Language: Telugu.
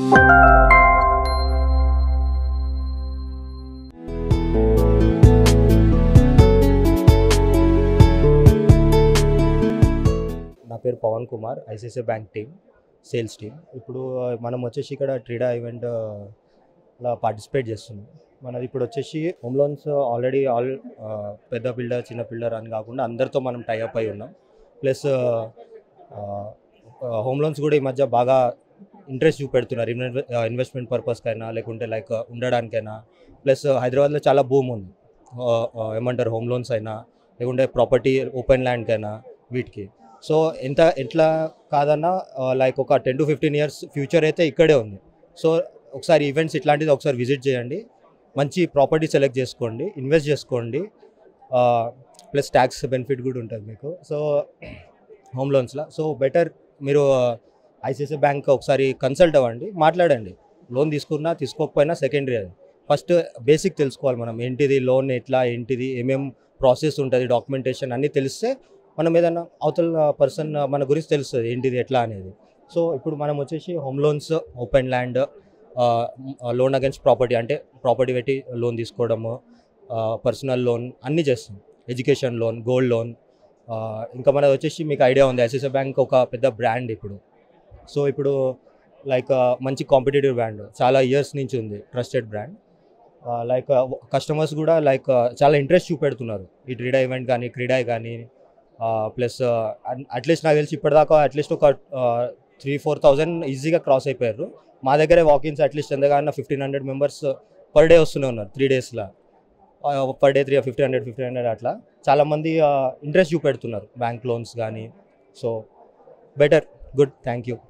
నా పేరు Pavan Kumar ICICI bank team sales team ఇప్పుడు ఆ, మనం వచ్చేసి ఇక్కడ ట్రీడా ఈవెంట్ లో పార్టిసిపేట్ చేస్తున్నాం మనది ఇప్పుడు వచ్చేసి హోమ్ లోన్స్ ఆల్రెడీ ఆల్ ఆ, పెద్ద బిల్డర్ చిన్న బిల్డర్ అని కాకుండా అందరితో మనం టైఅప్ అయి ఉన్నాం ప్లస్ హోమ్ లోన్స్ కూడా ఈ మధ్య బాగా ఇంట్రెస్ట్ చూపెడుతున్నారు ఇన్వె- ఆ, ఇన్వెస్ట్మెంట్ పర్పస్కైనా లేకుంటే లైక్ ఉండడానికైనా ప్లస్ హైదరాబాద్లో చాలా భూమి ఉంది ఆ, ఆ, ఏమంటారు హోమ్ లోన్స్ అయినా లేకుంటే ప్రాపర్టీ ఓపెన్ ల్యాండ్కైనా వీటికి సో ఎంత ఎట్లా కాదన్నా లైక్ ఒక ten to fifteen years future అయితే ఇక్కడే ఉంది సో ఒకసారి ఈవెంట్స్ ఇట్లాంటిది ఒకసారి విజిట్ చేయండి మంచి ప్రాపర్టీ సెలెక్ట్ చేసుకోండి ఇన్వెస్ట్ చేసుకోండి ప్లస్ ట్యాక్స్ బెనిఫిట్ కూడా ఉంటుంది మీకు సో హోమ్ లోన్స్లో సో బెటర్ మీరు ఐసిఐసిఐ బ్యాంక్ ఒకసారి కన్సల్ట్ అవ్వండి మాట్లాడండి లోన్ తీసుకున్నా తీసుకోకపోయినా సెకండరీ అది ఫస్ట్ బేసిక్ తెలుసుకోవాలి మనం ఏంటిది లోన్ ఎట్లా ఏంటిది ఏమేం ప్రాసెస్ ఉంటుంది డాక్యుమెంటేషన్ అన్నీ తెలిస్తే మనం ఏదైనా అవతల పర్సన్ మన గురించి తెలుస్తుంది ఏంటిది ఎట్లా అనేది సో ఇప్పుడు మనం వచ్చేసి home loans open land loan against property అంటే ప్రాపర్టీ పెట్టి లోన్ తీసుకోవడము పర్సనల్ లోన్ అన్నీ చేస్తాం ఎడ్యుకేషన్ లోన్ గోల్డ్ లోన్ ఇంకా మనది వచ్చేసి మీకు ఐడియా ఉంది ఐసిఐసిఐ బ్యాంక్ ఒక పెద్ద బ్రాండ్ ఇప్పుడు సో ఇప్పుడు లైక్ మంచి కాంపిటేటివ్ బ్రాండ్ చాలా ఇయర్స్ నుంచి ఉంది ట్రస్టెడ్ బ్రాండ్ లైక్ కస్టమర్స్ కూడా లైక్ చాలా ఇంట్రెస్ట్ చూపెడుతున్నారు ఈ ట్రీడా ఈవెంట్ కానీ క్రీడా కానీ ప్లస్ అట్లీస్ట్ నాకు తెలిసి ఇప్పటిదాకా అట్లీస్ట్ ఒక త్రీ ఫోర్ థౌజండ్ ఈజీగా క్రాస్ అయిపోయారు మా దగ్గరే వాకిన్స్ అట్లీస్ట్ ఎంతగానో fifteen hundred members per day వస్తూనే ఉన్నారు త్రీ డేస్లో per day three fifteen hundred fifteen hundred అట్లా చాలామంది ఇంట్రెస్ట్ చూపెడుతున్నారు బ్యాంక్ లోన్స్ కానీ so better good thank you